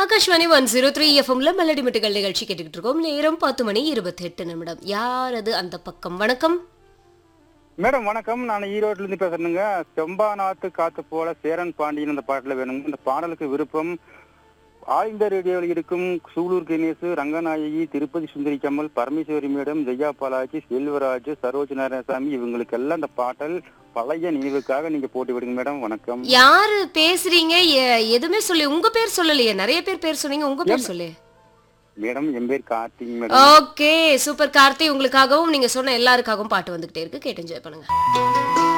Akashvani one zero three எஃப்எம்ல மெலடி மெட்டுகள் நிகழ்ச்சி கேட்டுக்கிட்டு இருக்கோம் நேரம் பத்து மணி இருபத்தி எட்டு நிமிடம் யார் அது அந்த பக்கம் வணக்கம் மேடம் வணக்கம் நான் ஈரோட்ல இருந்து பேசுறேனுங்க செம்பாநாத்து காத்து போல சேரன் பாண்டியன் அந்த பாட்டுல வேணுங்க இந்த பாடலுக்கு விருப்பம் ஆல் இந்தியா ரேடியோவில் இருக்கும் சூலூர் கணேசு ரங்கநாயகி திருப்பதி சுந்தரி கமல் பரமேஸ்வரி மேடம் ஜெயா பாலாஜி செல்வராஜ் சரோஜ் நாராயணசாமி இவங்களுக்கு எல்லாம் இந்த பாடல் பழைய நினைவுக்காக நீங்க போட்டு விடுங்க மேடம் வணக்கம் யாரு பேசுறீங்க எ- எதுவுமே சொல்லி உங்க பேர் சொல்லலையே நிறைய பேர் பேர் சொன்னீங்க உங்க பேர் சொல்லு மேடம் என் பேர் Karthik madam okay super Karthi உங்களுக்காகவும் நீங்க சொன்ன எல்லாருக்காகவும் பாட்டு வந்துகிட்டே இருக்கு கேட்டு என்ஜாய் பண்ணுங்க